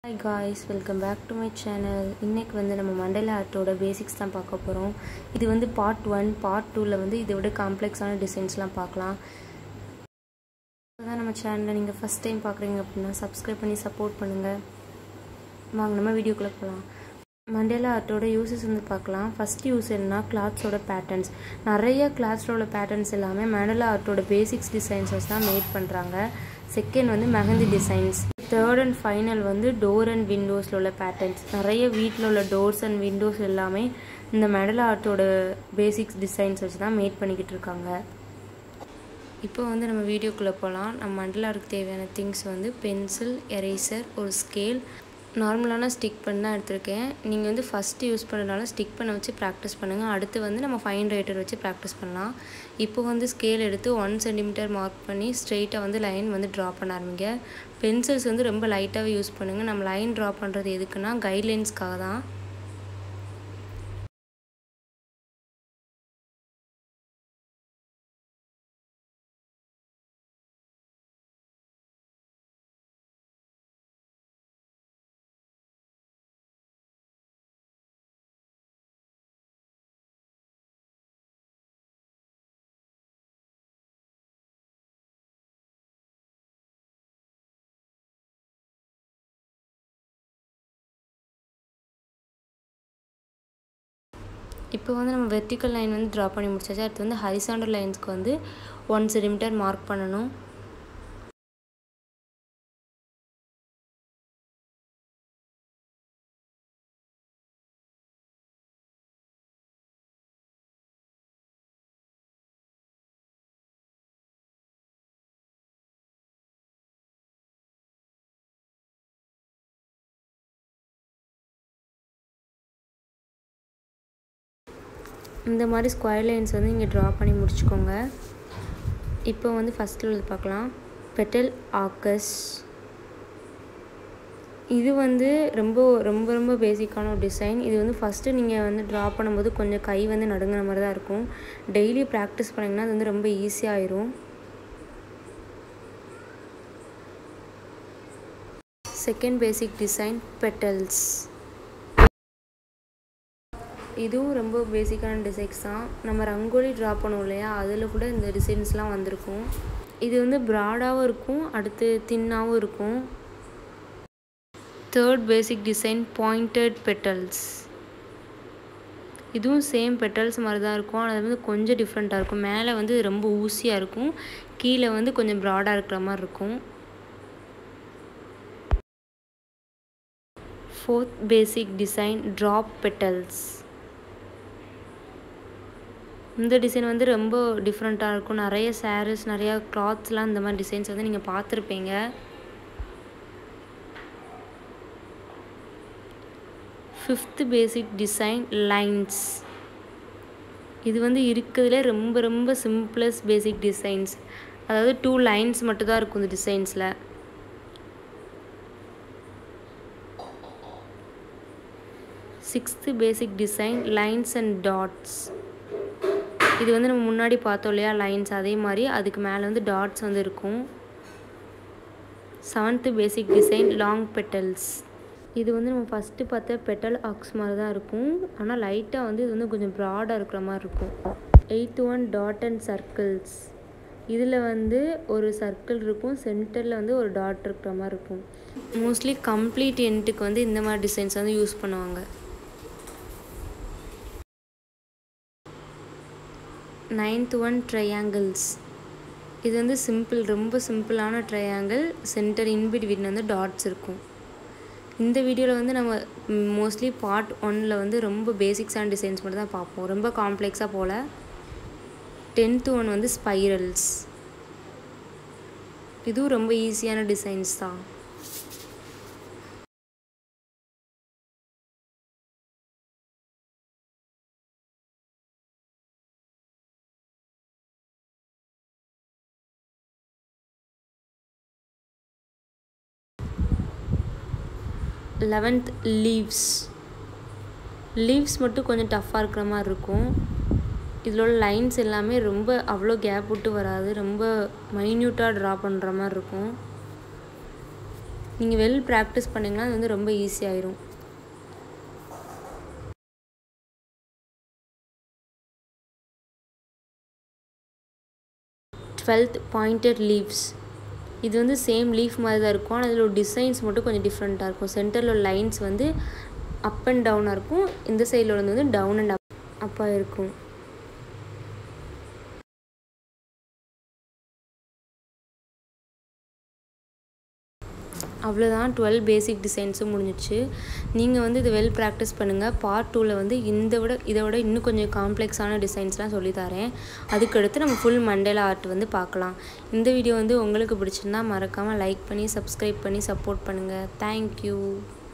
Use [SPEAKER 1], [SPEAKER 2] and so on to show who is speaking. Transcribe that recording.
[SPEAKER 1] hi guys welcome back to my channel இன்றைக்கி வந்து நம்ம மண்டல ஆர்ட்டோட பேசிக்ஸ் தான் பார்க்க போகிறோம் இது வந்து பார்ட் ஒன் பார்ட் டூவில் வந்து இதை விட காம்ப்ளெக்ஸான டிசைன்ஸ்லாம் பார்க்கலாம் அதான் நம்ம சேனலை நீங்கள் ஃபஸ்ட் டைம் பார்க்குறீங்க அப்படின்னா சப்ஸ்கிரைப் பண்ணி சப்போர்ட் பண்ணுங்கள் வாங்க நம்ம வீடியோக்குள்ளே போகலாம் மண்டேலா ஆர்ட்டோட யூசஸ் வந்து பார்க்கலாம் ஃபஸ்ட் யூஸ் என்னன்னா கிளாத்ஸோட பேட்டர்ன்ஸ் நிறைய கிளாத்ஸில் உள்ள பேட்டர்ன்ஸ் எல்லாமே மண்டலா ஆர்ட்டோட பேசிக்ஸ் டிசைன்ஸஸ் தான் மேட் பண்ணுறாங்க செகண்ட் வந்து mehndi designs third and final வந்து டோர் அண்ட் விண்டோஸில் உள்ள பேட்டர்ன்ஸ் நிறைய வீட்டில் உள்ள டோர்ஸ் அண்ட் விண்டோஸ் எல்லாமே இந்த மெடல் ஆர்ட்டோட பேசிக்ஸ் டிசைன்ஸ் வச்சு தான் மேட் பண்ணிக்கிட்டு இருக்காங்க இப்போ வந்து நம்ம வீடியோக்குள்ளே போகலாம் நம்ம மண்டல் ஆர்ட்டுக்கு தேவையான திங்ஸ் வந்து பென்சில் எரேசர் ஒரு ஸ்கேல் நார்மலான ஸ்டிக் பண்ண தான் எடுத்திருக்கேன் நீங்கள் வந்து ஃபஸ்ட்டு யூஸ் பண்ணுறதுனால ஸ்டிக் பண்ண வச்சு ப்ராக்டிஸ் பண்ணுங்கள் அடுத்து வந்து நம்ம ஃபைன் ரைட்டர் வச்சு ப்ராக்டிஸ் பண்ணலாம் இப்போ வந்து ஸ்கேல் எடுத்து ஒன் சென்டிமீட்டர் மார்க் பண்ணி ஸ்ட்ரெயிட்டாக வந்து லைன் வந்து ட்ரா பண்ண ஆரம்பிங்க பென்சில்ஸ் வந்து ரொம்ப லைட்டாகவே யூஸ் பண்ணுங்கள் நம்ம லைன் ட்ரா பண்ணுறது எதுக்குன்னா கைட்லைன்ஸ்க்காக தான் இப்போ வந்து நம்ம வெர்டிக்கல் லைன் வந்து ட்ரா பண்ணி முடிச்சாச்சு அடுத்து வந்து ஹரிசாண்டல் லைன்ஸ்க்கு வந்து ஒன் சென்டிமீட்டர் மார்க் பண்ணணும் இந்த மாதிரி ஸ்கொயர் லைன்ஸ் வந்து இங்கே ட்ரா பண்ணி முடிச்சுக்கோங்க இப்போ வந்து ஃபஸ்ட்டில் உள்ளது பார்க்கலாம் பெட்டல் ஆக்கஸ் இது வந்து ரொம்ப ரொம்ப ரொம்ப பேசிக்கான ஒரு டிசைன் இது வந்து ஃபஸ்ட்டு நீங்கள் வந்து ட்ரா பண்ணும்போது கொஞ்சம் கை வந்து நடுங்கிற மாதிரி தான் இருக்கும் டெய்லி ப்ராக்டிஸ் பண்ணிங்கன்னா அது வந்து ரொம்ப ஈஸியாகிடும் செகண்ட் பேசிக் டிசைன் பெட்டல்ஸ் இதுவும் ரொம்ப பேசிக்கான டிசைன்ஸ் தான் நம்ம ரங்கோலி ட்ரா பண்ணுவோம் இல்லையா அதில் கூட இந்த டிசைன்ஸ்லாம் வந்திருக்கும் இது வந்து ப்ராடாகவும் இருக்கும் அடுத்து தின்னாகவும் இருக்கும் third basic design pointed petals இதுவும் சேம் பெட்டல்ஸ் மாதிரி தான் இருக்கும் ஆனால் அது வந்து கொஞ்சம் டிஃப்ரெண்ட்டாக இருக்கும் மேலே வந்து ரொம்ப ஊசியாக இருக்கும் கீழே வந்து கொஞ்சம் ப்ராடாக இருக்கிற மாதிரி இருக்கும் fourth basic design drop petals இந்த டிசைன் வந்து ரொம்ப டிஃப்ரெண்ட்டாக இருக்கும் நிறைய சாரீஸ் நிறையா கிளாத்ஸ்லாம் இந்த மாதிரி டிசைன்ஸ் வந்து நீங்கள் பார்த்துருப்பீங்க ஃபிஃப்த்து பேசிக் டிசைன் லைன்ஸ் இது வந்து இருக்கிறதுலே ரொம்ப ரொம்ப சிம்பிளஸ்ட் பேசிக் டிசைன்ஸ் அதாவது டூ லைன்ஸ் மட்டும்தான் இருக்கும் இந்த டிசைன்ஸில் sixth basic design lines and dots இது வந்து நம்ம முன்னாடி பார்த்தோம் இல்லையா லைன்ஸ் அதே மாதிரி அதுக்கு மேலே வந்து டாட்ஸ் வந்து இருக்கும் seventh basic design long petals இது வந்து நம்ம ஃபஸ்ட்டு பார்த்த பெட்டல் ஆக்ஸ் மாதிரி தான் இருக்கும் ஆனால் லைட்டாக வந்து இது வந்து கொஞ்சம் ப்ராடாக இருக்கிற மாதிரி இருக்கும் eighth one dot and circles இதில் வந்து ஒரு சர்க்கிள் இருக்கும் சென்டரில் வந்து ஒரு டாட் இருக்கிற மாதிரி இருக்கும் மோஸ்ட்லி கம்ப்ளீட் என்ட்டுக்கு வந்து இந்த மாதிரி டிசைன்ஸ் வந்து யூஸ் பண்ணுவாங்க நைன்த் ஒன் ட்ரையாங்கிள்ஸ் இது வந்து சிம்பிள் ரொம்ப சிம்பிளான ட்ரையாங்கிள் சென்டர் இன்பிட்வீன் வந்து டாட்ஸ் இருக்கும் இந்த வீடியோவில் வந்து நம்ம மோஸ்ட்லி பார்ட் ஒனில் வந்து ரொம்ப பேசிக்ஸான டிசைன்ஸ் மட்டும் தான் பார்ப்போம் ரொம்ப காம்ப்ளெக்ஸாக போல் டென்த்து ஒன் வந்து ஸ்பைரல்ஸ் இதுவும் ரொம்ப ஈஸியான டிசைன்ஸ் தான் லெவன்த் லீவ்ஸ் லீவ்ஸ் மட்டும் கொஞ்சம் டஃப்பாக இருக்கிற மாதிரி இருக்கும் இதில் உள்ள லைன்ஸ் எல்லாமே ரொம்ப அவ்வளோ கேப் விட்டு வராது ரொம்ப மைன்யூட்டாக ட்ரா பண்ணுற மாதிரி இருக்கும் நீங்கள் வெல் ப்ராக்டிஸ் பண்ணிங்கன்னா அது வந்து ரொம்ப ஈஸியாயிரும் டுவெல்த் பாயிண்டட் லீவ்ஸ் இது வந்து சேம் லீஃப் மாதிரி தான் இருக்கும் ஆனால் அதில் டிசைன்ஸ் மட்டும் கொஞ்சம் டிஃப்ரெண்ட்டாக இருக்கும் சென்டரில் லைன்ஸ் வந்து அப் அண்ட் டவுனாக இருக்கும் இந்த சைடில் வந்து டவுன் அண்ட் அப் அப்பாக இருக்கும் அவ்வளோதான் டுவெல் பேசிக் டிசைன்ஸும் முடிஞ்சிச்சு நீங்கள் வந்து இது வெல் ப்ராக்டிஸ் பண்ணுங்கள் பார்ட் டூவில் வந்து இந்த விட இதை விட இன்னும் கொஞ்சம் காம்ப்ளெக்ஸான டிசைன்ஸ்லாம் சொல்லித்தரேன் அதுக்கடுத்து நம்ம ஃபுல் மண்டேலா ஆர்ட் வந்து பார்க்கலாம் இந்த வீடியோ வந்து உங்களுக்கு பிடிச்சிருந்தா மறக்காமல் லைக் பண்ணி சப்ஸ்கிரைப் பண்ணி சப்போர்ட் பண்ணுங்கள் தேங்க்யூ